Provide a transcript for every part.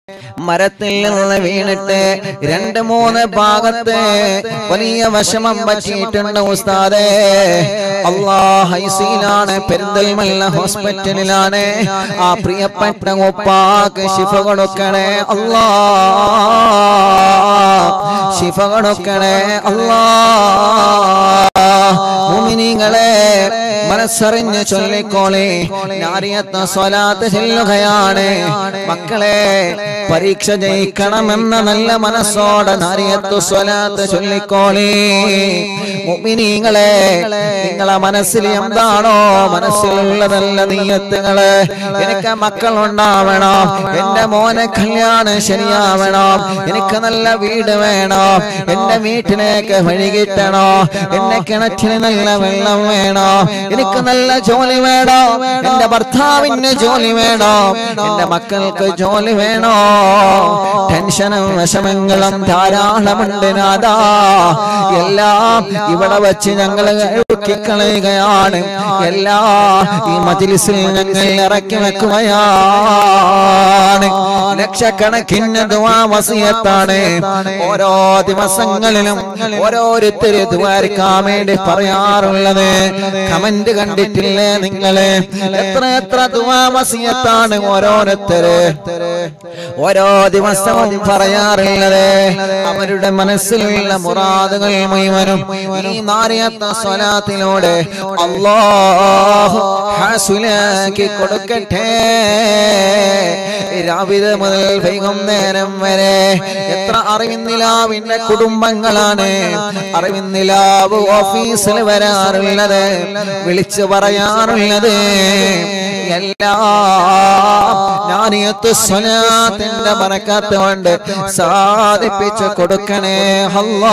മരത്തിൽ നിന്ന് വീണിട്ട് രണ്ട് മൂന്ന് ഭാഗത്ത് വലിയ വിഷമം പറ്റിയിട്ടുണ്ട് ഉസ്താദേ അള്ളാഹ് ഐസിയിലാണ് പെരിന്തൽമല്ല ഹോസ്പിറ്റലിലാണ് ആ പ്രിയപ്പെട്ട ഉപ്പാക്ക് ശിഫ കൊടുക്കണേ അല്ലാ ശിഫ കൊടുക്കണേ അല്ലാ മുമിനിങ്ങളെ മനസ്സറിഞ്ഞ് ചൊല്ലിക്കോളെ നാരിയത്ത് സ്വലാത്ത് ചെല്ലുകയാണ് മക്കളെ പരീക്ഷ ജയിക്കണമെന്ന നല്ല മനസ്സോടെ നാരിയത്ത് സ്വലാത്ത് ചൊല്ലിക്കോളെ മുമിനിങ്ങളെ നിങ്ങളെ മനസ്സിൽ എന്താണോ മനസ്സിലുള്ളതല്ല നീയത്തുകള് എനിക്ക് മക്കൾ ഉണ്ടാവണം എന്റെ മോനെ കല്യാണം ശരിയാവണം എനിക്ക് നല്ല വീട് വേണം എന്റെ വീട്ടിലേക്ക് വഴി കിട്ടണോ എന്റെ കിണറ്റിന് നല്ല വെള്ളം വേണോ എനിക്ക് നല്ല ജോലി വേണോ എന്റെ ഭർത്താവിന് ജോലി വേണോ എന്റെ മക്കൾക്ക് ജോലി വേണോ ടെൻഷനും വിഷമങ്ങളും ധാരാളമുണ്ട് നാദാ എല്ലാം ഇവിടെ വെച്ച് ഞങ്ങൾ കളയുകയാണ് എല്ലാ ഈ മജിലിസിൽ ഞങ്ങൾ ഇറക്കി വെക്കുകയാണ് ലക്ഷക്കണക്കിന് ദുആ വസിയത്താണ് ഓരോ ദിവസങ്ങളിലും ഓരോരുത്തര് ദ്വാരിക്കാൻ വേണ്ടി പറയാറുള്ളത് കമന്റ് കണ്ടിട്ടില്ലേ നിങ്ങള് എത്ര എത്ര ദുആ വസിയത്താണ് ഓരോരുത്തര് ഓരോ ദിവസവും പറയാറുള്ളത് അവരുടെ മനസ്സിലുള്ള മുറാദുകൾ മുഴുവനും ഈ നാരിയത്ത സ്വലാത്തിലൂടെ അല്ലാഹു ഹാസുലാക്കി കൊടുക്കട്ടെ രാവിലെ മുതൽ വൈകുന്നേരം വരെ എത്ര അറിവിന്നിലാവിന്റെ കുടുംബങ്ങളാണ് അറിവിന്നിലാവ് ഓഫീസിൽ വരാറുള്ളത് വിളിച്ചു പറയാറുള്ളത് എല്ലാം ഞാനിയത്ത് സ്വലാത്തിന്റെ ബറക്കത്ത് കൊണ്ട് സാധിപ്പിച്ചു കൊടുക്കണേ അല്ലാ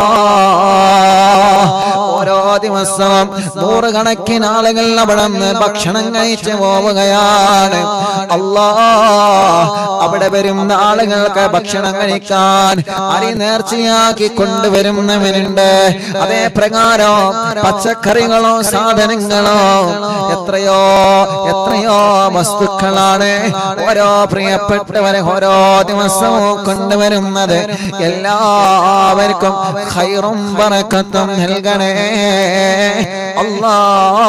ഓരോ ദിവസവും നൂറുകണക്കിന് ആളുകൾ അവിടെ നിന്ന് ഭക്ഷണം കഴിച്ചു പോവുകയാണ് അല്ലാ അവിടെ വരുന്ന ആളുകൾക്ക് ഭക്ഷണം കഴിക്കാൻ അരി നേർച്ചയാക്കി കൊണ്ടുവരുന്നവനുണ്ട് അതേ പ്രകാരം പച്ചക്കറികളോ സാധനങ്ങളോ എത്രയോ എത്രയോ വസ്തുക്കളാണ് ഓരോ പ്രിയപ്പെട്ടവരെ ഓരോ ദിവസവും കൊണ്ടുവരുന്നത് എല്ലാവർക്കും ഖൈറും ബറക്കത്തും നൽകണേ അല്ലാ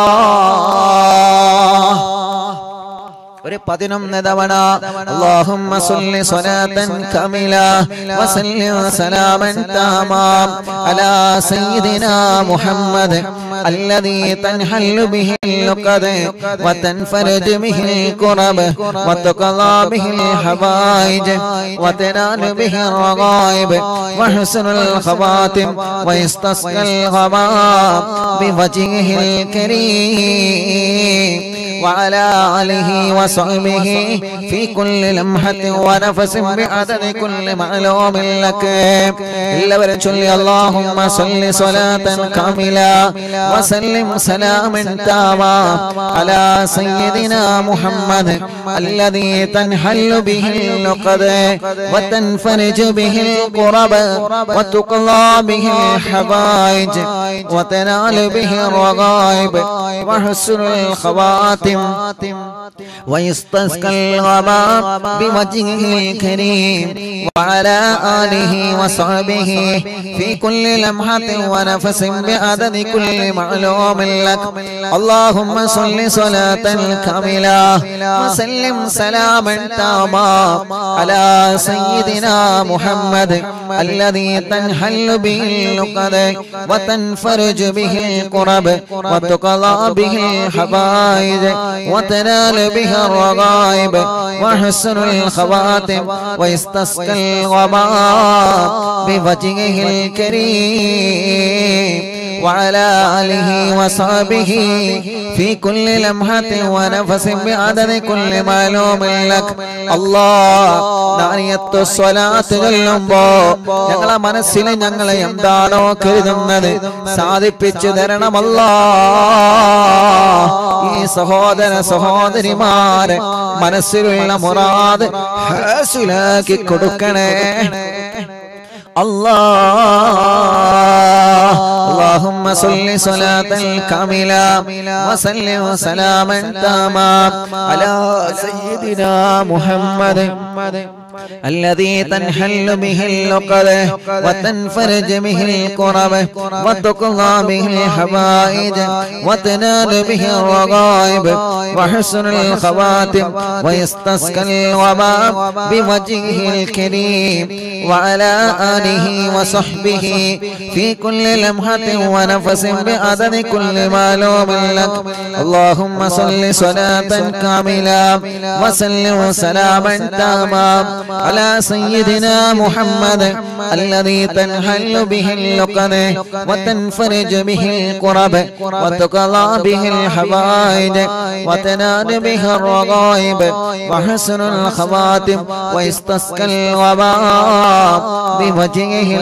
ഒരു പതിനൊന്ന് തവണ അല്ലാഹുമ്മ സല്ലി സ്വലാത്തൻ കമില വസല്ലി സലാമൻ താമാം അലാ സയ്യിദിനാ മുഹമ്മദ് الذي تنحل به اللقد وتنفرج به الكرب وتقضى به الحوائج وتنال به الرغائب وحسن الخواتم ويستسقى الغمام بوجهه الكريم وعلى آله وصحبه في كل لمحة ونفس بعدد كل معلوم لك إلا ورجل اللهم صل صلاة كاملة وسلم سلاما تاما على سيدنا محمد الذي تنحل به اللقد وتنفرج به القرب وتقضى به الحوائج وتنال به الرغائب وحسن الخواتم ويستسقى الغمام بوجهه الكريم وعلى آله وصحبه في كل لمحة ونفس بعدد كل معلوم لك اللهم صل صلاة كاملة وسلم سلاما تاما على سيدنا محمد الذي تنحل به اللقد وتنفرج به الكرب وتقضى به الحبائج وتنال به الرغائب وحسن الخواتم ويستسقى الغمام بوجهه الكريم وعلى آله وصحبه في كل لمحة ونفس بعدد كل معلوم لك الله നാനിയത്ത് സ്വലാത്ത് ചൊല്ലുമ്പോ ഞങ്ങളെ മനസ്സിൽ ഞങ്ങളെ എന്താണോ കരുതുന്നത് സാധിപ്പിച്ചു തരണമല്ല ഈ സഹോദര സഹോദരിമാരെ മനസ്സിലുള്ള മുറാദ് ഹാസിലാക്കി കൊടുക്കണേ الله اللهم صل صلاة كاملة وسلم سلاما تاما على سيدنا محمد الذي تنحل به اللقد وتنفرج به الكرب وتقضى به الحوائج وتنال به الرغائب وحسن الخواتم ويستسقى الوباء بوجهه الكريم وعلى آله وصحبه في كل لمحة ونفس بعدد كل معلوم لك اللهم صل صلاة كاملة وسلم سلاما تاما على سيدنا محمد الذي تنحل به اللقد وتنفرج به الكرب وتقضى به الحوائج وتنال به الرغائب وحسن الخواتم ويستسقى الوباء بوجهه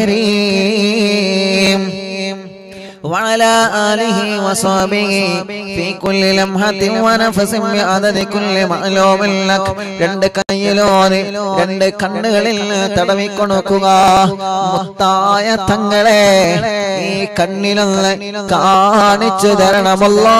الكريم وعلى آله وصحبه في كل لمحة ونفس بعدد كل معلوم لك രണ്ട് കയ്യിലോനെ രണ്ട് കണ്ണുകളിൽ തടവിക്കൊടുക്കുക മുത്തായ തങ്ങളെ ഈ കണ്ണിലൊന്ന് കാണിച്ചു തരണമല്ലോ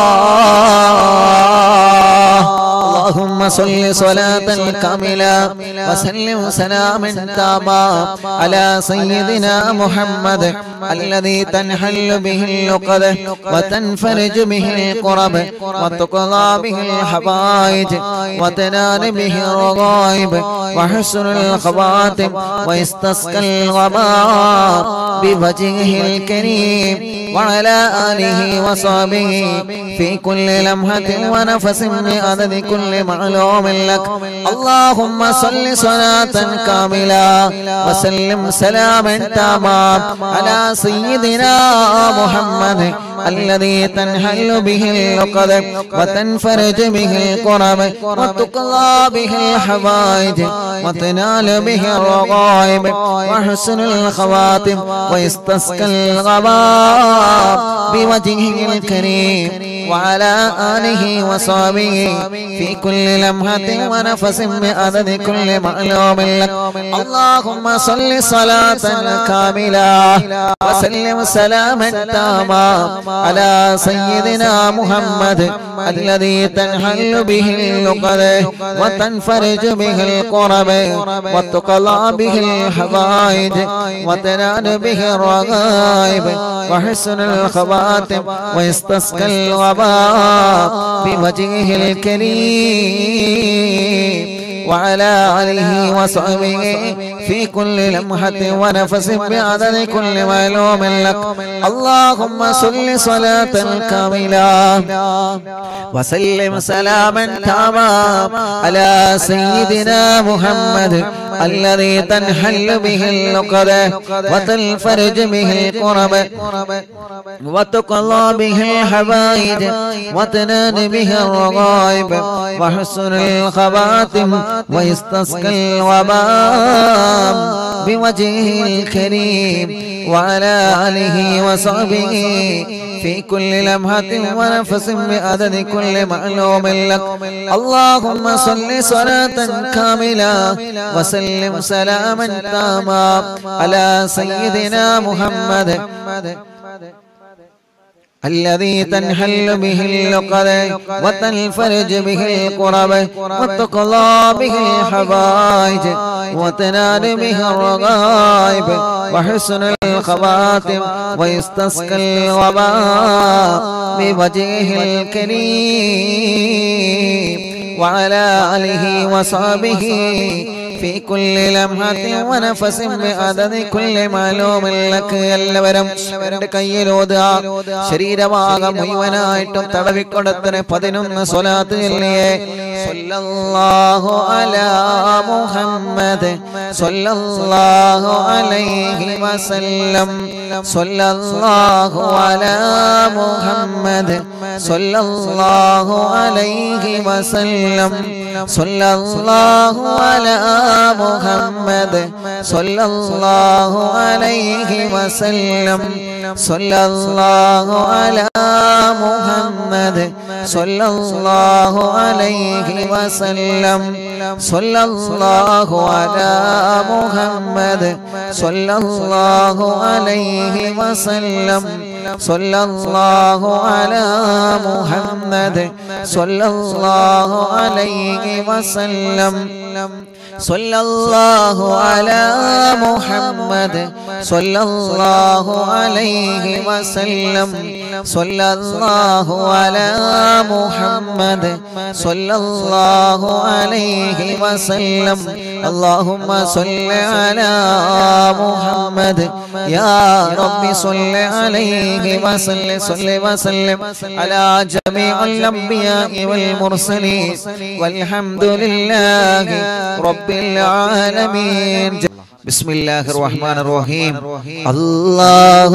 اللهم صل صلاة كاملة وسلم سلاما تاما على سيدنا محمد الذي تنحل به اللقد وتنفرج به القرب وتقضى به الحوائج وتنال به الرغائب وحسن الخواتم ويستسقى الغماء بوجهه الكريم وعلى آله وصحبه في كل لمحة ونفس بعدد كل معلوم لك اللهم صل صلاة كاملة وسلم سلاما تاما على سيدنا محمد الذي تنحل به اللقد وتنفرج به الكرب وتقضى به الحوائج وتنال به الرغائب وحسن الخواتم ويستسقى الغباء بوجهه الكريم وعلى آله وصحبه في كل لمحة ونفس بعدد كل معلوم لك اللهم صل صلاة كاملة وسلم سلاما تاما على سيدنا محمد الذي تنحل به اللقد وتنفرج به القرب وتقضى به الحوائج وتنال به الرغائب وحسن الخواتم ويستسقى الوباء بوجهه الكريم وعلى آله وصحبه في كل لمحة ونفس بعدد كل معلوم لك اللهم صل صلاة كاملة وسلم سلاما تاما على سيدنا محمد الذي تنحل به اللقد وتنفرج به الكرب وتقضى به الحبائج وتنال به الرغائب وحسن الخواتم ويستسقى الوباء بوجهه الكريم وعلى آله وصحبه في كل لمحة ونفس بعدد كل معلوم لك اللهم صل صلاة كاملة وسلم سلاما تاما على سيدنا محمد الذي تنحل به اللقد وتنفرج به القرب وتقضى به الحوائج وتنال به الرغائب وحسن الخواتم ويستسقى الوباء بوجهه الكريم وعلى آله وصحبه في كل لمحة ونفس بعدد كل معلوم لك എല്ലാവരും എൻ്റെ കയ്യിലോതുക ശരീരഭാഗം മുഴുവനായിട്ടും തടവിക്കൊടുത്തിന് പതിനൊന്ന് സ്വലാത്ത് ചൊല്ലിയേ സല്ലല്ലാഹു അലാ മുഹമ്മദ് സല്ലല്ലാഹു അലൈഹി വസല്ലം സല്ലല്ലാഹു അലാ മുഹമ്മദ് സല്ലല്ലാഹു അലൈഹി വസല്ലം സല്ലല്ലാഹു അലാ മുഹമ്മദ് സല്ലല്ലാഹു അലൈഹി വസല്ലം സല്ലല്ലാഹു അലാ മുഹമ്മദ് സല്ലല്ലാഹു അലൈഹി വസല്ലം സല്ലല്ലാഹു അലാ മുഹമ്മദ് സല്ലല്ലാഹു അലൈഹി വസല്ലം صلى الله على محمد صلى الله عليه وسلم صلى الله على محمد صلى الله عليه وسلم صلى الله على محمد صلى الله عليه وسلم اللهم صل على محمد يا رب صل عليه وسلم صل وسلم على جميع الأنبياء والمرسلين والحمد لله رب العالمين بسم الله الرحمن الرحيم الله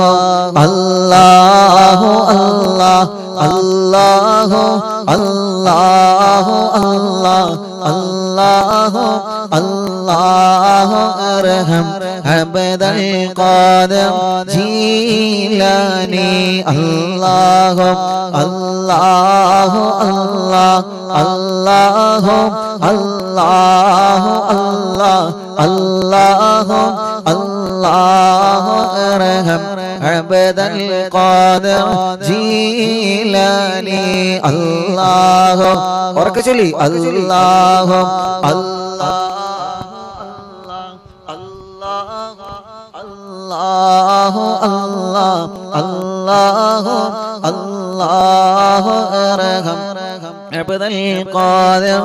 الله الله الله الله الله الله الله أرحم عبد القادر جيلاني الله الله الله الله الله الله الله الله أرحم عبد القادر جيلاني الله ورك ചൊല്ലി الله الله الله الله الله الله أرحم عبد القادر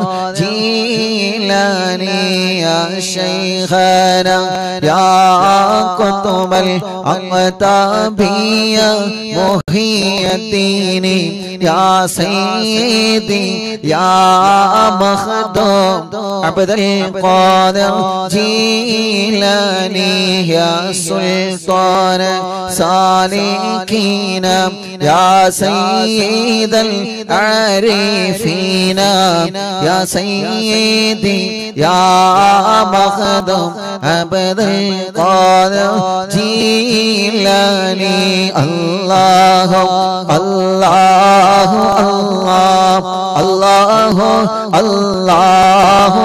جيلاني يا شيخنا يا قطب الأقطابي يا محي الدين يا سيدي يا مخدوم عبد القادر جيلاني يا سلطان سالكين يا سيد العارفين يا سيدي يا مخدوم عبد القادر جيلاني الله الله الله الله الله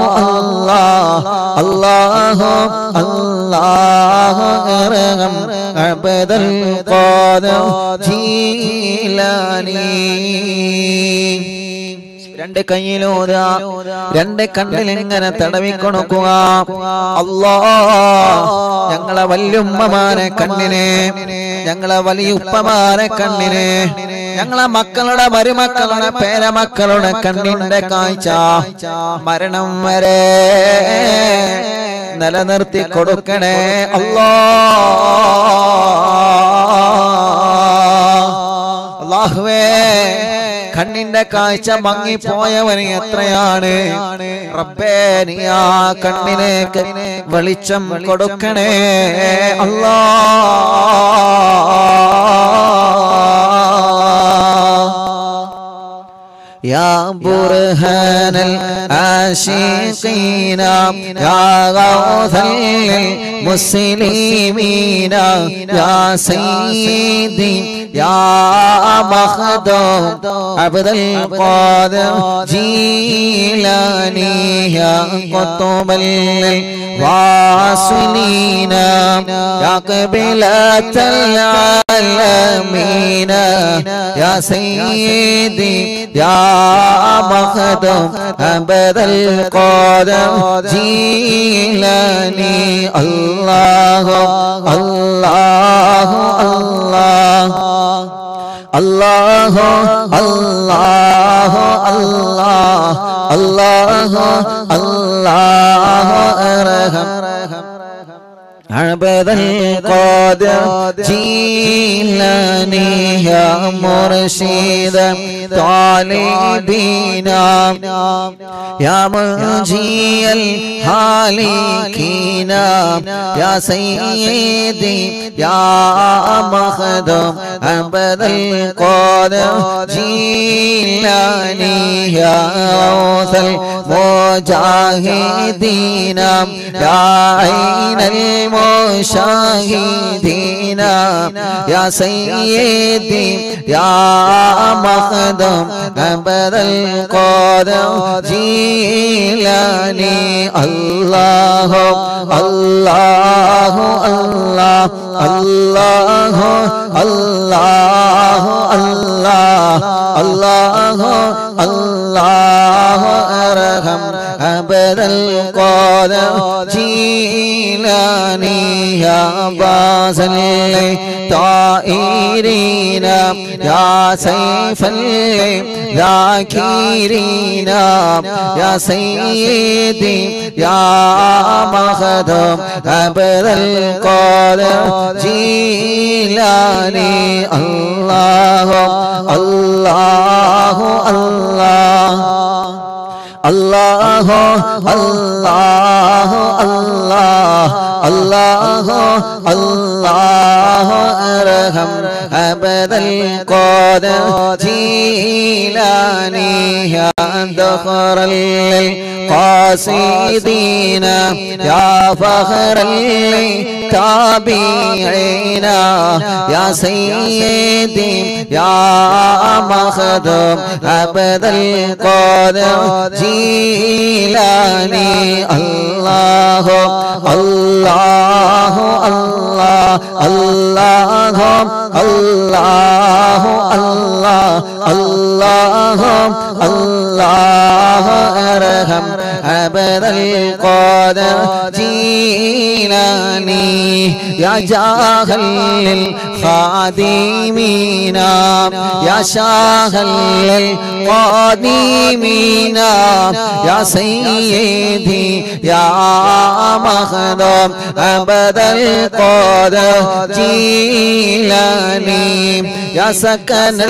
الله الله ارحم عبد القادر جيلاني രണ്ട് കയ്യിലൂത രണ്ട് കണ്ണിൽ ഇങ്ങനെ തടവി കൊടുക്കുക അല്ലാ ഞങ്ങളെ വല്യുമ്മമാരെ കണ്ണിനെ ഞങ്ങളെ വലിയുപ്പമാരെ കണ്ണിനെ ഞങ്ങളെ മക്കളുടെ മരുമക്കളുടെ പേരമക്കളുടെ കണ്ണിന്റെ കാഴ്ച മരണം വരെ നിലനിർത്തി കൊടുക്കണേ അല്ലാ അള്ളാഹുവേ കണ്ണിന്റെ കാഴ്ച മങ്ങിപ്പോയവന് എത്രയാണ് റബ്ബേ നീ ആ കണ്ണിലേക്ക് വെളിച്ചം കൊടുക്കണേ അല്ലാ يا برهان العاشقين يا غوث للمسلمين يا سيدي يا مخدوم عبد القادر جيلاني يا قطب الواصلين يا قبلة العالمين يا سيدي يا مخدوم عبد القادر جيلاني الله الله الله الله الله الله الله الله ارحم عبد القادر جيلاني يا مرشد طالبين يا منجي الهالكين يا سيدي يا مخدوم عبد القادر جيلاني يا غوث المجاهدين يا عين المشاهدين يا سيدي يا مخدم أبد القادم جيلاني الله الله الله الله الله الله الله الله أرحم أبد القادم جيلاني يا باز طائرين يا سيف الذاكرين يا سيدي يا مخدم أبد القادر جيلاني الله الله الله الله الله الله الله الله أرحم أبد القادر جيلاني يا دخر للقاصدين يا فخر التابعين يا سيدي يا مخدوم أبد القادر جيلاني الله الله الله الله الله الله الله الله أرحم أبد القادر جيلاني يا جاهل للخادمين يا شاهل للقادمين يا سيدي يا مخدوم أبد القادر جيلاني يا سكن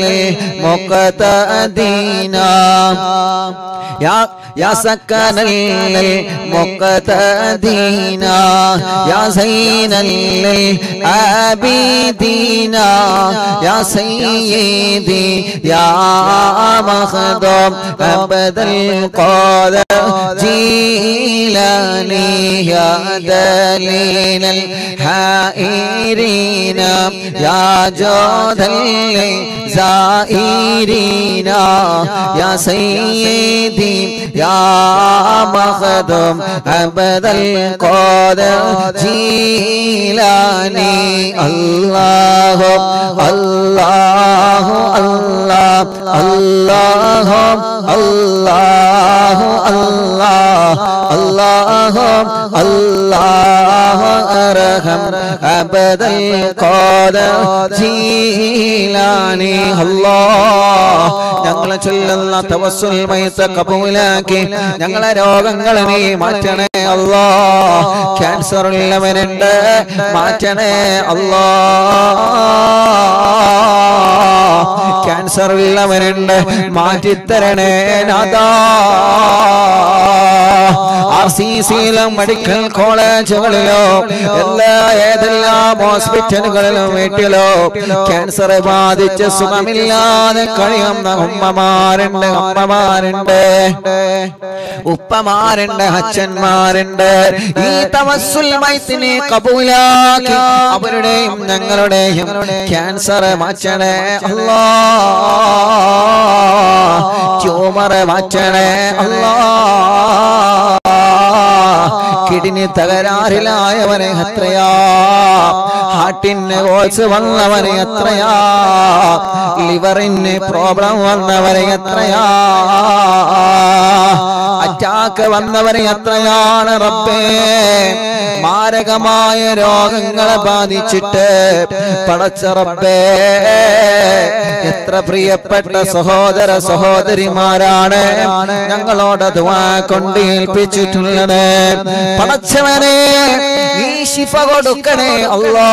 المقتدين يا يا سكن المقتدين يا زين العابدين يا سيدي يا مخدوم أبد القادر جيلاني يا دليل الحائرين يا جود الزائرين يا سيدي يا مخدوم أبد القادر جيلاني الله الله الله الله الله الله الله الله أرحم أبد القادر جيلاني الله ഞങ്ങളെ ചൊല്ലുന്ന തവസ്സുൽ മൈത്ത കബൂലാക്കി ഞങ്ങളെ രോഗങ്ങളെ നീ മാറ്റണേ അല്ലാ ക്യാൻസർ ഉള്ളവനുണ്ട് മാറ്റണേ അല്ലാ ക്യാൻസർ ഉള്ളവനുണ്ട് മാറ്റിത്തരണേ നാദാ ആർ സി സിയിലും മെഡിക്കൽ കോളേജുകളിലോ എല്ലാ ഏതെല്ലാം ഹോസ്പിറ്റലുകളിലും വീട്ടിലോ ക്യാൻസർ ബാധിച്ച് സുഖമില്ലാതെ കഴിയുന്ന ഉമ്മമാരുണ്ട് അമ്മമാരുണ്ട് ഉപ്പമാരുണ്ട് അച്ഛന്മാരുണ്ട് ഈ തവസ്സുൽ മൈത്തിനെ കബൂലാക്കി അവരുടെയും ഞങ്ങളുടെയും ക്യാൻസർ മാറ്റണേ അല്ലാ ട്യൂമർ മാറ്റണേ അല്ലാ കിഡ്നി തകരാറിലായവനെ എത്രയാ ഹാർട്ടിന് കോഴ്സ് വന്നവനെ എത്രയാ ലിവറിന് പ്രോബ്ലം വന്നവനെ എത്രയാ അറ്റാക്ക് വന്നവനെ എത്രയാണ് റബ്ബേ മാരകമായ രോഗങ്ങളെ ബാധിച്ചിട്ട് പടച്ച റബ്ബേ എത്ര പ്രിയപ്പെട്ട സഹോദര സഹോദരിമാരാണ് ഞങ്ങളോട് ദുആ കൊണ്ട് ഏൽപ്പിച്ചിട്ടുള്ളത് പടച്ചവനെ നീ ശിഫ കൊടുക്കണേ അല്ലാ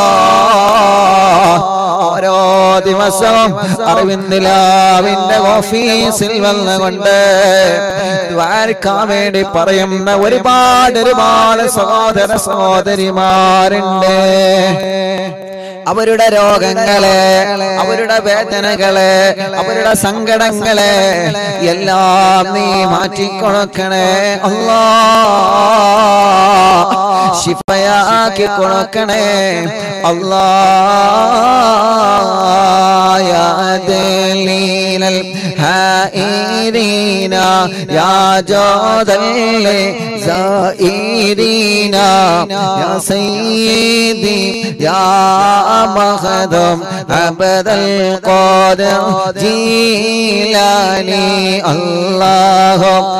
ഓരോ ദിവസവും അറിവിന്ദിലാവിന്റെ ഓഫീസിൽ വന്നുകൊണ്ട് ദ്വാരക്കാൻ വേണ്ടി പറയുന്ന ഒരുപാട് ഒരുപാട് സഹോദര സഹോദരിമാരുണ്ട് അവരുടെ രോഗങ്ങളെ അവരുടെ വേദനകളെ അവരുടെ സങ്കടങ്ങളെ എല്ലാം നീ മാറ്റിക്കൊടുക്കണേ അല്ലാ ശിഫയാക്കി കൊടുക്കണേ അല്ലാ يا دليل الهائرين يا جود الزائرين يا سيدي يا مخدم عبد القادر جيلاني الله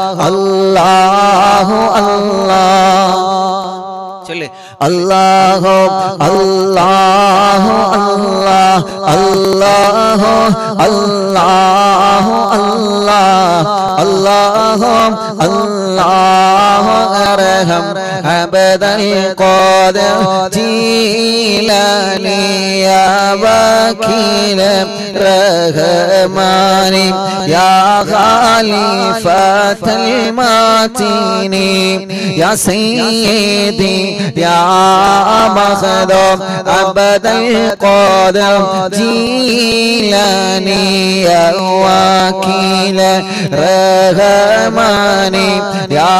الله الله ചൊല്ല് അല്ലാഹു അല്ലാഹു അല്ലാഹ് അല്ലാഹു അല്ലാഹു അല്ലാഹ് അല്ലാഹു അല്ലാഹു അർഹം അബദൽ ഖാദിർ ജീലാനി യാ വക്കീല റഹ്മാനി യാ ഖാലിഫത്തൽ മാതീനി യാ സയ്യിദി يا مخدوم عبد القادر جيلاني يا وكيل رحماني يا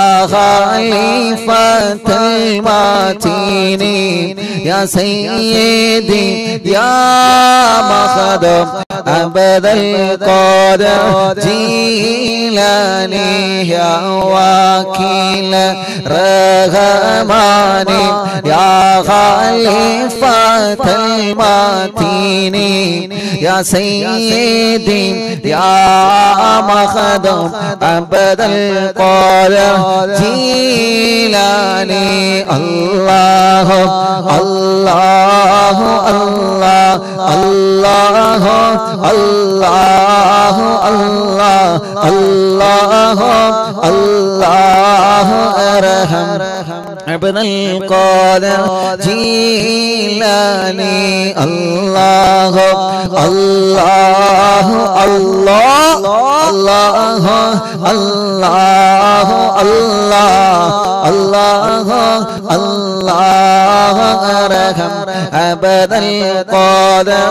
خليفة المتين يا سيدي يا مخدوم عبد القادر جيلاني يا وكيل رحماني يا خليفة المتين يا سيدي يا مخدوم عبد القادر جيلاني الله الله الله الله الله الله الله الله ارحم ابن القادر جيلاني الله الله الله الله الله الله الله الله ارحم ابد القادر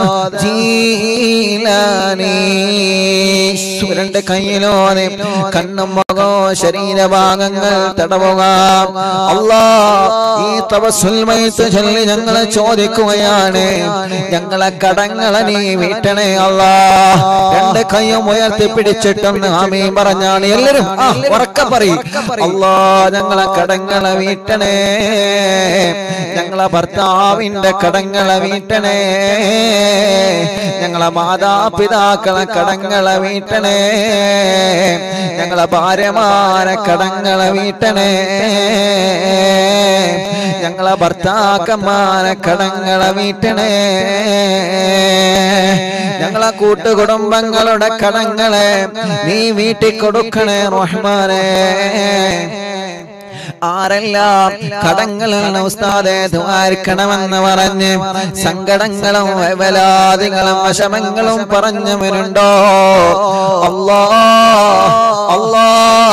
جيلاني സൂര്യന്റെ കയ്യിലോനെ കണ്ണും മുഖോ ശരീരഭാഗങ്ങൾ തടവുക അല്ലാ ഈ തവസുൽമയത്ത് ചൊല്ലി ഞങ്ങളെ ചോദിക്കുകയാണ് ഞങ്ങളെ കടങ്ങളെ നീ വീട്ടണേ അല്ലാ രണ്ട് കൈയും ഉയർത്തി പിടിച്ചിട്ടൊന്ന് ആമീൻ പറഞ്ഞാണ് എല്ലാരും ആ, ഉറക്കെ പറയും അല്ലാ ഞങ്ങളെ കടങ്ങളെ വീട്ടണേ ഞങ്ങളെ ഭർത്താവിന്റെ കടങ്ങളെ വീട്ടണേ ഞങ്ങളെ മാതാപിതാക്കളെ കടങ്ങളെ വീട്ടണേ ഞങ്ങളെ ഭാര്യമാരെ കടങ്ങളെ വീട്ടണേ ഞങ്ങളെ ഭർത്താക്കന്മാരെ കടങ്ങളെ വീട്ടണേ ഞങ്ങളെ കൂട്ടുകുടുംബങ്ങളുടെ കടങ്ങളെ നീ വീട്ടിൽ കൊടുക്കണേ റഹ്മാനെ ആരെല്ലാം കടങ്ങളാണ് ഉസ്താദെ ദ്വാരിക്കണമെന്ന് പറഞ്ഞ് സങ്കടങ്ങളും വേവലാദികളും വിഷമങ്ങളും പറഞ്ഞവരുണ്ടോ അല്ലാ അല്ലാ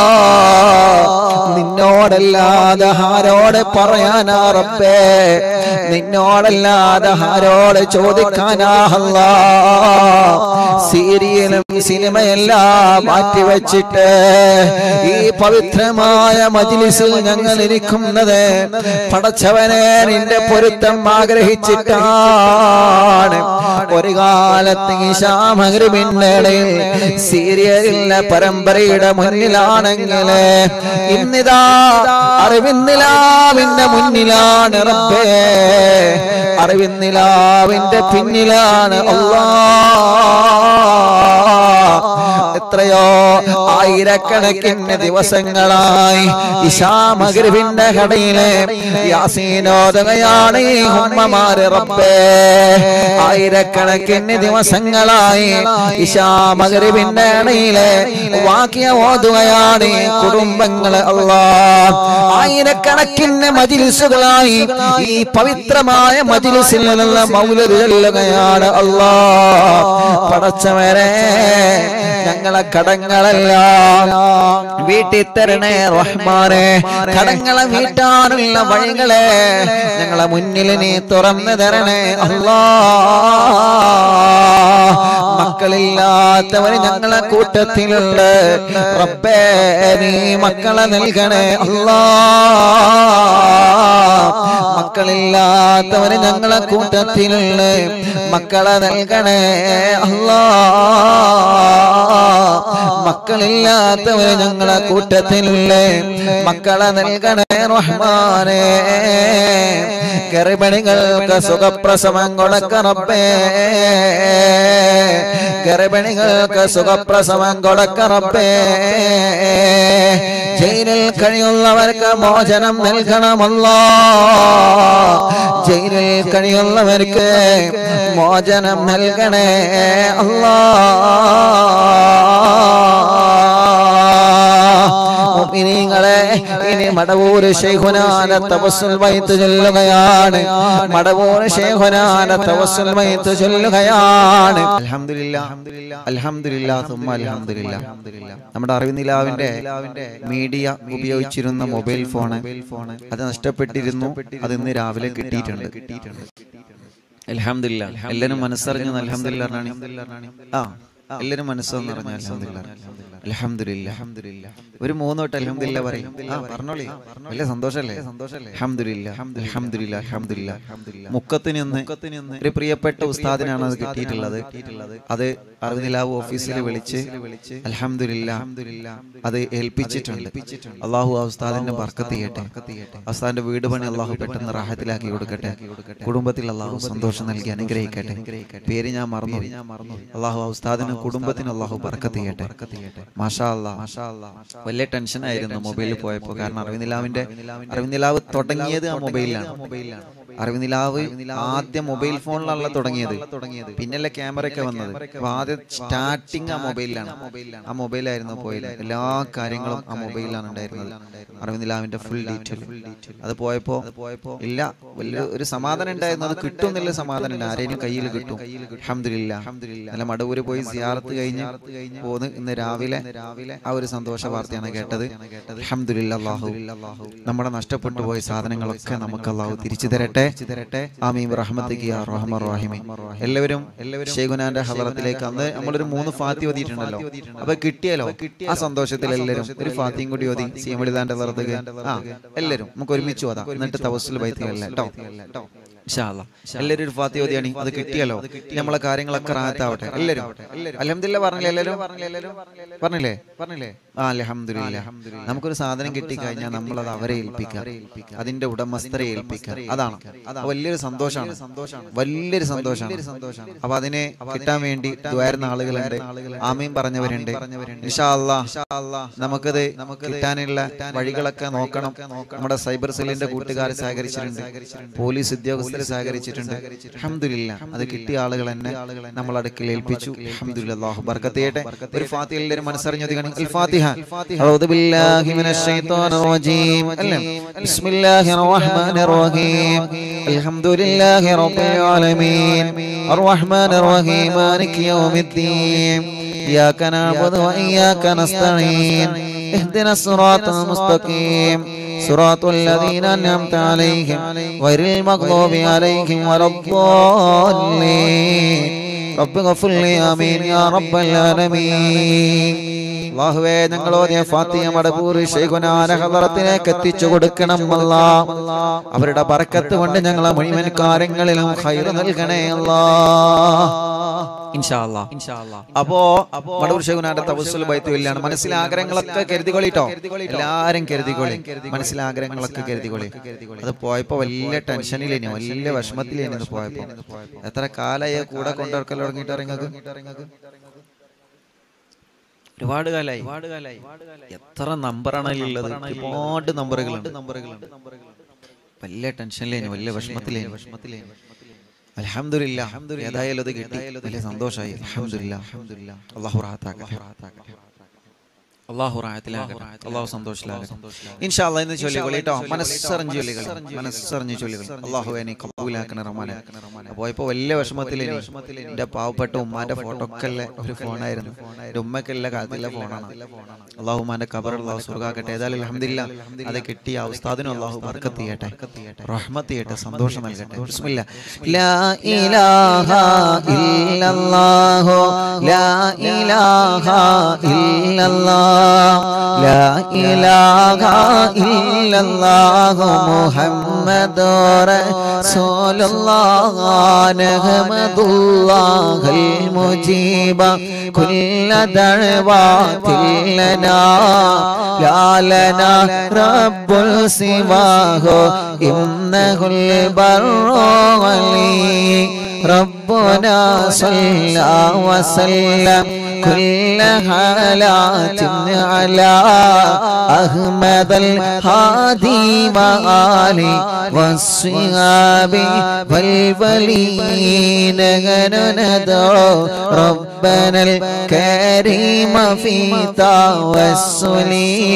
നിന്നോടല്ലാതെ ആരോട് പറയാനാ റബ്ബേ നിന്നോടല്ലാതെ ആരോട് ചോദിക്കാനാ അല്ലാ സീരിയലും സിനിമയെല്ലാം മാറ്റിവെച്ചിട്ട് ഈ പവിത്രമായ മജിലിസിൽ ഞങ്ങൾ ഇരിക്കുന്നത് പടച്ചവനെ നിന്റെ പൊരുത്തം ആഗ്രഹിച്ചിട്ടാണ് ഒരു കാലത്ത് ഈ ശ്യാമകരിമിന്നടയിൽ സീരിയലിലെ പരമ്പരയുടെ മുന്നിലാണെങ്കിൽ ഇന്നിതാ അറിവിന്നിലാവിന്റെ മുന്നിലാണ് റബ്ബേ അറിവിന്നിലാവിന്റെ പിന്നിലാണ് അല്ലാ എത്രയോ ആയിരക്കണക്കിന് ദിവസങ്ങളായി ഇഷാമഗരിവിന്റെ കടയിലെ യാസീനോദകയാണ് ഈ ഉമ്മമാര് റബ്ബേ ആയിരക്കണക്കിന് ദിവസങ്ങളായി ഇഷാമഗരിവിന്റെ കടയിലെ വാക്യ ഓതുകയാണ് ഈ കുടുംബങ്ങള് അല്ലാ ആയിരക്കണക്കിന് മജിലിസുകളായി ഈ പവിത്രമായ മജിലിസിൽ നിന്നുള്ള മൗലര് ചെല്ലുകയാണ് അല്ലാ പടച്ചവരെ ഞങ്ങൾ ഞങ്ങളെ കടങ്ങളെല്ലാം വീട്ടിൽ തരണേ റഹ്മാനെ കടങ്ങളെ വീട്ടാനുള്ള വഴികളെ ഞങ്ങളെ മുന്നിൽ നീ തുറന്നു തരണേ അല്ലാ മക്കളില്ലാത്തവര് ഞങ്ങളെ കൂട്ടത്തിലുണ്ട് റബ്ബേ നീ മക്കളെ നൽകണേ അല്ലാ മക്കളില്ലാത്തവര് ഞങ്ങളെ കൂട്ടത്തിലുള്ള മക്കളെ നൽകണേ അല്ലാ മക്കളില്ലാത്തവര് ഞങ്ങളെ കൂട്ടത്തിലുള്ള മക്കളെ നൽകണേ റഹ്മാനേ ഗർഭിണികൾക്ക് സുഖപ്രസവം കൊടുക്കറപ്പേ ഗർഭിണികൾക്ക് സുഖപ്രസവം കൊടുക്കറപ്പേ ജയിലിൽ കഴിയുന്നവർക്ക് മോചനം നൽകണമല്ലോ ജയിലിൽ കഴിയുന്നവർക്ക് മോചനം നൽകണേ അല്ലാ മുഅ്മിനീങ്ങളെ ഇനി മടവൂര് ശൈഖുനാന തവസ്സുൽ വൈത്ത് ചൊല്ലുകയാണ് മടവൂര് ശൈഖുനാന തവസ്സുൽ വൈത്ത് ചൊല്ലുകയാണ് അൽഹംദുലില്ലാ അൽഹംദുലില്ലാ സുമ്മ അൽഹംദുലില്ലാ നമ്മുടെ അറിവിനിലാവിന്റെ മീഡിയ ഉപയോഗിച്ചിരുന്ന മൊബൈൽ ഫോണ് അത് നഷ്ടപ്പെട്ടിരുന്നു അത് ഇന്ന് രാവിലെ കിട്ടിയിട്ടുണ്ട് അൽഹംദുലില്ലാ എല്ലാരും മനസ്സറിഞ്ഞു അൽഹംദുലില്ലാ ആ എല്ലാരും മനസ്സെന്ന് പറഞ്ഞ അൽഹംദുലില്ലാ ഒരു മൂന്ന് തൊട്ട് അൽഹംദുലില്ല പറയും ആ പറഞ്ഞോളി വലിയ സന്തോഷല്ലേ അൽഹംദുലില്ലാ അൽഹംദുലില്ലാ അൽഹംദുലില്ലാ മുക്കത്തിന് നിന്ന് ഒരു പ്രിയപ്പെട്ട ഉസ്താദിനാണ് അത് കിട്ടിയിട്ടുള്ളത് അത് അറിവിലാവ് ഓഫീസിൽ വിളിച്ച് അൽഹംദുലില്ലാ അത് ഏൽപ്പിച്ചിട്ടുണ്ട് അള്ളാഹു ആ ഉസ്താദിന്റെ ബർക്കത്ത് ചെയ്യട്ടെ ഉസ്താദിന്റെ വീട് പണി അള്ളാഹു പെട്ടെന്ന് റാഹത്തിലാക്കി കൊടുക്കട്ടെ കുടുംബത്തിൽ അള്ളാഹു സന്തോഷം നൽകി അനുഗ്രഹിക്കട്ടെ പേര് ഞാൻ മറന്നു അള്ളാഹു ആ ഉസ്താദിനും കുടുംബത്തിനും അള്ളാഹു ബർക്കത്ത് ചെയ്യട്ടെ മാഷാ അല്ലാ വലിയ ടെൻഷൻ ആയിരുന്നു മൊബൈലിൽ പോയപ്പോ കാരണം അറിവിനിലാവിന്റെ അറിവിനിലാവ് തുടങ്ങിയത് ആ മൊബൈലിലാണ് അറിവിനിലാവ് ആദ്യം മൊബൈൽ ഫോണിലാണല്ലോ തുടങ്ങിയത് പിന്നല്ലേ ക്യാമറ ഒക്കെ വന്നത് അപ്പൊ ആദ്യം സ്റ്റാർട്ടിങ് ആ മൊബൈലിലാണ് ആ മൊബൈലായിരുന്നു പോയത് എല്ലാ കാര്യങ്ങളും ആ മൊബൈലിലാണ് ഉണ്ടായിരുന്നത് അറിവിനിലാവിന്റെ ഫുൾ ഡീറ്റെയിൽ അത് പോയപ്പോ ഇല്ല വലിയ ഒരു സമാധാനം ഉണ്ടായിരുന്നു അത് കിട്ടും എന്നുള്ള സമാധാനം ഇല്ല ആരെയും കയ്യിൽ കിട്ടും അൽഹംദുലില്ലാ നല്ല മടവൂര് പോയി സിയാറത്ത് കഴിഞ്ഞ് പോന്ന് ഇന്ന് രാവിലെ ആ ഒരു സന്തോഷ വാർത്തയാണ് കേട്ടത് അൽഹംദുലില്ലാ അല്ലാഹു നമ്മുടെ നഷ്ടപ്പെട്ടു പോയ സാധനങ്ങളൊക്കെ നമുക്ക് അള്ളാഹു തിരിച്ചു തരട്ടെ ആമീൻ റഹ്മത്തിക്ക് യാ റഹ്മാൻ റഹീമീൻ എല്ലാവരും എല്ലാവരും ഷെയ്ഖുനാന്റെ ഹദറത്തിലേക്ക് അന്ന് നമ്മളൊരു മൂന്ന് ഫാത്തി ഓതിയിട്ടുണ്ടല്ലോ അപ്പൊ കിട്ടിയല്ലോ ആ സന്തോഷത്തിൽ എല്ലാവരും ഒരു ഫാത്തിയും കൂടി ഓതി സീമളിതാന്റെ ഹദറത്തേക്ക് ആ എല്ലാവരും നമുക്ക് ഒരുമിച്ച് ഓതാം എന്നിട്ട് തവസ്സുൽ ബൈത്തിയല്ലേ കേട്ടോ ഇൻഷാ അല്ലാ. എല്ലാവരും ഒരു ഫാത്തി ഓതിയാണ് അത് കിട്ടിയല്ലോ ഇനി നമ്മളെ കാര്യങ്ങളൊക്കെ റാഹത്താവട്ടെ എല്ലാവരും അലഹമില്ല പറഞ്ഞില്ലേ എല്ലാവരും പറഞ്ഞില്ലേ പറഞ്ഞില്ലേ ആ അലഹമില്ല നമുക്കൊരു സാധനം കിട്ടിക്കഴിഞ്ഞാൽ നമ്മൾ അത് അവരെ ഏൽപ്പിക്കാം അതിന്റെ ഉടമസ്ഥരെ ഏൽപ്പിക്കാം അതാണ് അത് വലിയൊരു സന്തോഷമാണ് വലിയൊരു സന്തോഷമാണ് അപ്പൊ അതിനെ കിട്ടാൻ വേണ്ടി ദ്വാരുന്ന ആളുകളുണ്ട് ആമീൻ പറഞ്ഞവരുണ്ട് ഇൻഷാ അല്ലാ നമുക്കത് കിട്ടാനുള്ള വഴികളൊക്കെ നോക്കണം നമ്മുടെ സൈബർ സെല്ലിന്റെ കൂട്ടുകാർ സഹകരിച്ചിട്ടുണ്ട് പോലീസ് ഉദ്യോഗസ്ഥർ സഹകരിച്ചിട്ടുണ്ട് അൽഹംദുലില്ലാ അത് കിട്ടിയ ആളുകൾ തന്നെ നമ്മൾ അടുക്കൽ ഏൽപ്പിച്ചു അൽഹംദുലില്ലാ അല്ലാഹു ബർക്കത്ത് ചെയ്യട്ടെ ഒരു ഫാത്തിഹ എല്ലാവരും മനസ്സറിഞ്ഞു ഒതുങ്ങണം അൽ ഫാത്തിഹ അഊദു ബില്ലാഹി മിനശ് ശൈത്വാനിർ റജീം അല്ലേ ബിസ്മില്ലാഹിർ റഹ്മാനിർ റഹീം അൽഹംദുലില്ലാഹി റബ്ബിൽ ആലമീൻ അർറഹ്മാനിർ റഹീം മാലികി യൗമിദ്ദീൻ إياك نعبد وإياك نستعين اهدنا الصراط المستقيم صراط الذين أنعمت عليهم غير المغضوب عليهم ولا الضالين رب اغفر لي آمين يا رب العالمين അള്ളാഹുവേ ഞങ്ങൾ ഓതിയ ഫാത്തിയ മടപൂർ ഹദറത്തിലേക്ക് എത്തിച്ചു കൊടുക്കണം അല്ല അവരുടെ ബറക്കത്ത് കൊണ്ട് ഞങ്ങളെ മുഴുവൻ കാര്യങ്ങളിലും ഹൈർ നൽകണേ അല്ലാ അപ്പോ മടൂർ ഷെയ്ഖുനാന്റെ തവസ്സുൽ ബൈത്തുല്ലാണ് മനസ്സിലെ ആഗ്രഹങ്ങളൊക്കെ കരുതിക്കൊള്ളിട്ടോ എല്ലാരും കരുതിക്കൊള്ളി മനസ്സിലെ ആഗ്രഹങ്ങളൊക്കെ കരുതിക്കൊള്ളി അത് പോയപ്പോ വലിയ ടെൻഷനിലേനി വലിയ വിഷമത്തിലേനി ഇത് പോയപ്പോ എത്ര കാലായി കൂടെ കൊണ്ടിറക്കൽ തുടങ്ങിയിട്ട് ഇറങ്ങക്ക് ഒരുപാട് കാലായി എത്ര നമ്പറാണ് ഉള്ളത് ഒരുപാട് നമ്പറുകളുണ്ട് നമ്പറുകളുണ്ട് വലിയ ടെൻഷനിലേനി വലിയ വിഷമത്തിലേനി വിഷമത്തിലേനി അൽഹംദുലില്ലാ ഏതായാലും അത് കിട്ടി വലിയ സന്തോഷമായി അൽഹംദുലില്ലാ അല്ലാഹു റാഹത്താക്കട്ടെ അള്ളാഹു റാഹത്തിലാകട്ടെ അള്ളാഹു സന്തോഷത്തിലാകട്ടെ ഇൻഷാ അല്ലാഹ് ഇന്ന് ചൊല്ലികൾ കേട്ടോ മനസ്സറിഞ്ഞ് ചൊല്ലികൾ മനസ്സറിഞ്ഞ് ചൊല്ലികൾ അള്ളാഹു എന്നെ കബൂലാക്കണ റഹ്മാനെ പോയപ്പോ വലിയ വിഷമത്തിൽ എന്റെ പാവപ്പെട്ട ഉമ്മാന്റെ ഫോട്ടോ ഒക്കെ ഉള്ള ഒരു ഫോണായിരുന്നു എന്റെ ഉമ്മക്കുള്ള കാലത്തുള്ള ഫോണാണ് അള്ളാഹു ഉമ്മാന്റെ കബർ അള്ളാഹു സുർഗാക്കട്ടെ ഏതായാലും അലഹമില്ല അത് കിട്ടിയ ആ ഉസ്താദിനും അള്ളാഹു ബർക്കത്ത് ചെയ്യട്ടെ റഹ്മത്ത് ചെയ്യട്ടെ സന്തോഷം നൽകട്ടെ ബിസ്മില്ലാ ലാ ഇലാഹ ഇല്ലല്ലാഹു ലാ ഇലാഹ ഇല്ലല്ലാഹ് ലാ ഇലാഹ ഇല്ലല്ലാഹു മുഹമ്മദുർ റസൂലുള്ളാഹ് നഹ്മദുല്ലാഹൽ മുജീബ കുല്ല ദഅവാതിൽ ലനാ ലാ ലനാ റബ്ബുൽ സിവാഹു ഇന്നഹുൽ ബർറു അലീ ربنا صلى وسلم كل حالات على أحمد الهادي وآله والصحاب والولين ندعو ربنا الكريم في توسلي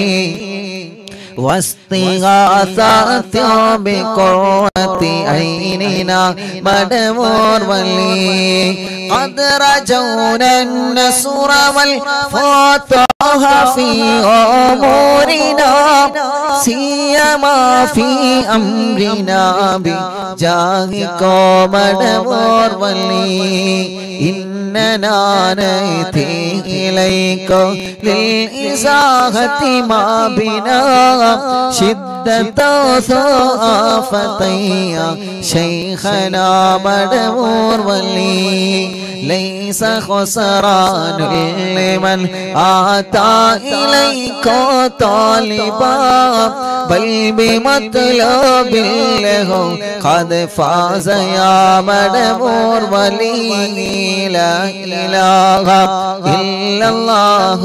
واستغاثات بقوة عيننا مدمور ولي قد رجونا النصر والفتح في أمورنا سيما في أمرنا بجاهك مدمور ولي إننا نأتي إليك للإزاحة ما بنا شدة ثقافتي شيخنا مدمور ولي ليس خسران لمن آتى إليك طالبا بل بمطلب له قد فاز يا مدمور ولي لا إله إلا الله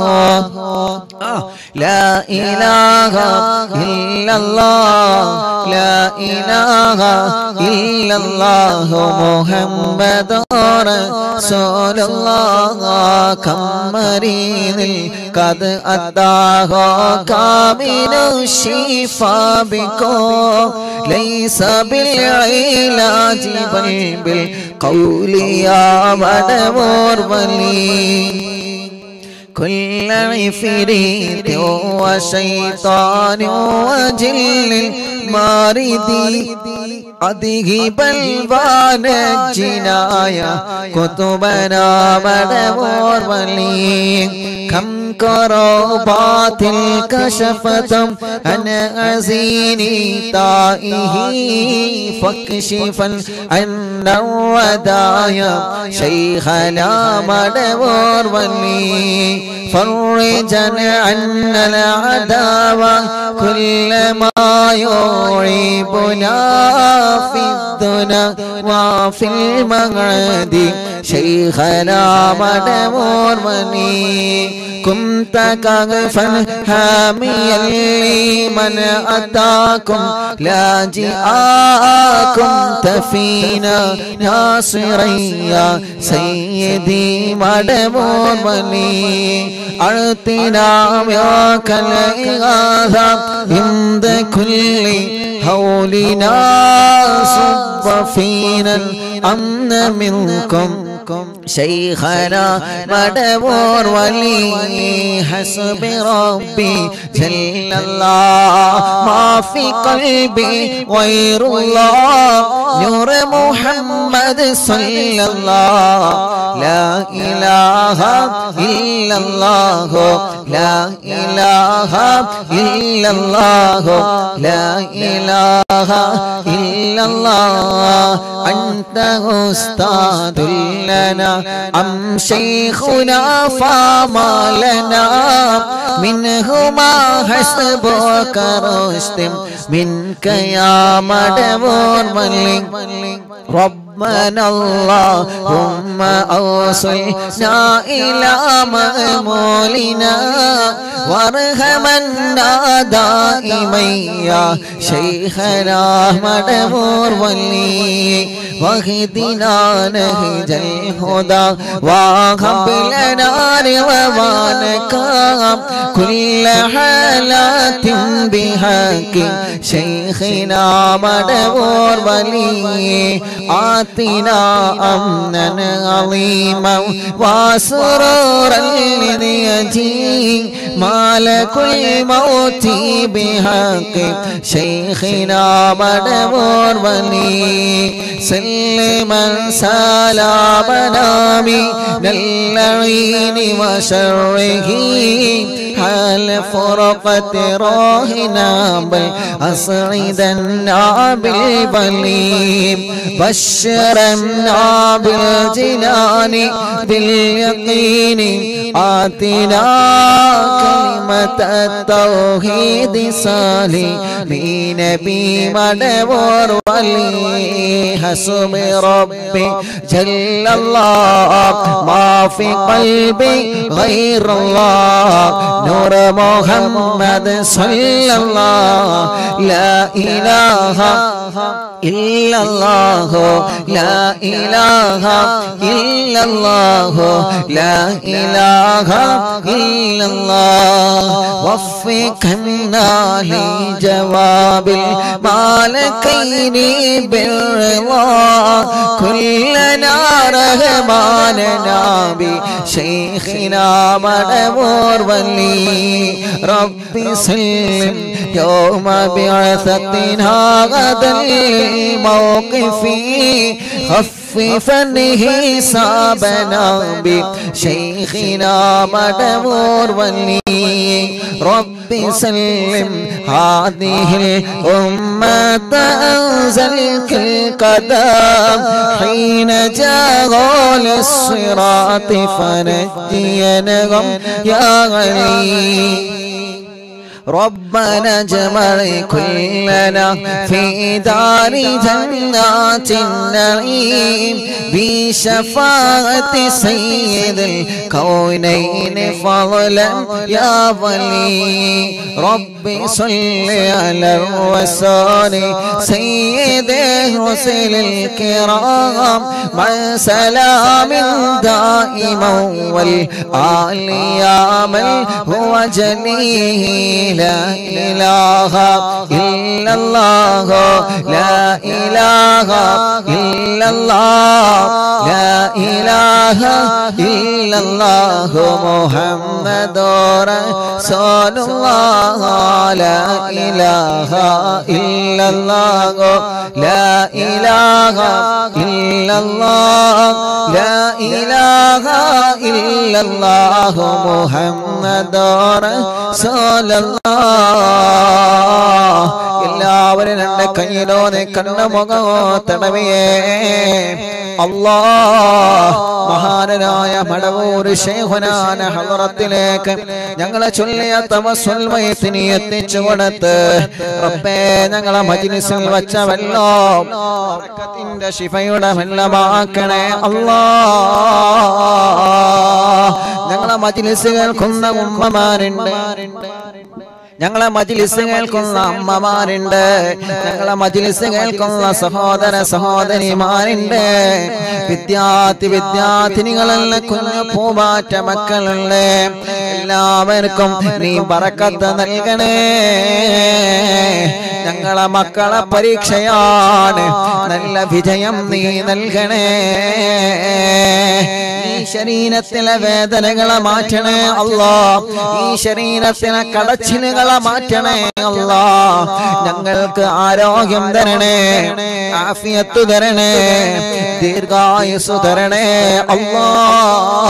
لا إله إلا الله لا إله إلا الله محمد رسول الله كم مريض قد أتاه كامل الشفاء بكم ليس بالعلاج بل بالقول يا مدمور ولي كل عفريت وشيطان وجل مارد أده بلوان الجنايا كتبنا مدمور ولي كم كربات كشفت عن أزيني طائه فاكشفا عن الودايا شيخنا مدمور ولي فرجا عنا العداوة كل ما يعيبنا في الدنا وفي المغرد شيخنا مدمور مني كنت كغفا حاميا لمن أتاكم لاجئاكم تفينا ناصريا سيدي مدمور مني أعطنا ياك الإغاثة عند كل هولنا صب فينا الأمن منكم شيخنا مدبور ولي حسب ربي جل الله ما في قلبي غير الله نور محمد صلى الله لا إله إلا الله لا إله إلا الله لا إله إلا الله أنت أستاذ لنا أم شيخنا فما لنا منهما حسبك رشد منك يا مدبور ملك رب ربنا اللهم أوصلنا إلى مأمولنا وارحمنا دائما يا شيخنا مدبور ولي واهدنا نهج الهدى وهب لنا رضوانك كل حالات بحق شيخنا مدبور ولي آتنا أمنا عظيما وسرورا لنيتي مالك الموت بحق شيخنا مدبور ولي سلما سلامنا من اللعين وشره حال فرقة راهنا بل أصعدنا بالبليم بشرنا بالجنان باليقين آتنا كلمة التوحيد صالحين بمدبر ولي حسب ربي جل الله ما في قلبي غير الله نور محمد صلى الله لا إله إلا الله لا إله إلا الله لا إله إلا الله وفقنا لجواب المالكين بالرضا كلنا رحماننا بشيخنا مدبور ولي ربي سلم يوم بعثتنا غدا الموقف خففا حسابنا بشيخنا مدبور ولي ربي سلم هذه الأمة أنزلك القدم حين جاءوا للصراط فنجينهم يا غني ربنا اجمع كلنا في دار جنات النعيم بشفاعة سيد الكونين فضلا يا ولي ربي صل على الرسول سيد الرسل الكرام مع سلام دائما والآل يا من هو جليل لا إله إلا الله لا إله إلا الله لا إله إلا الله محمد رسول الله لا إله إلا الله لا إله إلا الله لا إله إلا الله محمد رسول الله എല്ലാവരും രണ്ട് കയ്യിലോ നീ കണ്ണ മുഖമോ തടവിയേ അല്ലാ മഹാനനായ മടവൂർ ശേഖനാന ഹലറത്തിലേക്ക് ഞങ്ങളെ ചൊല്ലിയ തമസ്വൽമയത്തിന് എത്തിച്ചു കൊടുത്ത് റബ്ബേ ഞങ്ങളെ മജ്ലിസിൽ വച്ച വെള്ളം ബർക്കത്തിന്റെ ശിഫയുടെ വെള്ളമാക്കണേ അല്ലാ ഞങ്ങളെ മജ്ലിസ് കേൾക്കുന്ന ഉമ്മമാരുണ്ട് ഞങ്ങളെ മജിലിസ് കേൾക്കുന്ന അമ്മമാരുണ്ട് ഞങ്ങളെ മജിലിസ് കേൾക്കുന്ന സഹോദര സഹോദരിമാരുണ്ട് വിദ്യാർത്ഥി വിദ്യാർത്ഥിനികളെല്ലാം കുഞ്ഞു പൂമാറ്റ മക്കളുണ്ട് എല്ലാവർക്കും നീ പറക്കത്ത് നൽകണേ ഞങ്ങളെ മക്കളെ പരീക്ഷയാണ് നല്ല വിജയം നീ നൽകണേ ഈ ശരീരത്തിലെ വേദനകളെ മാറ്റണേ അല്ലാ ഈ ശരീരത്തിലെ കടച്ചിലുകളെ മാറ്റണേ അല്ലാ ഞങ്ങൾക്ക് ആരോഗ്യം തരണേ ആഫിയത്ത് തരണേ ദീർഘായുസ് തരണേ അല്ലാ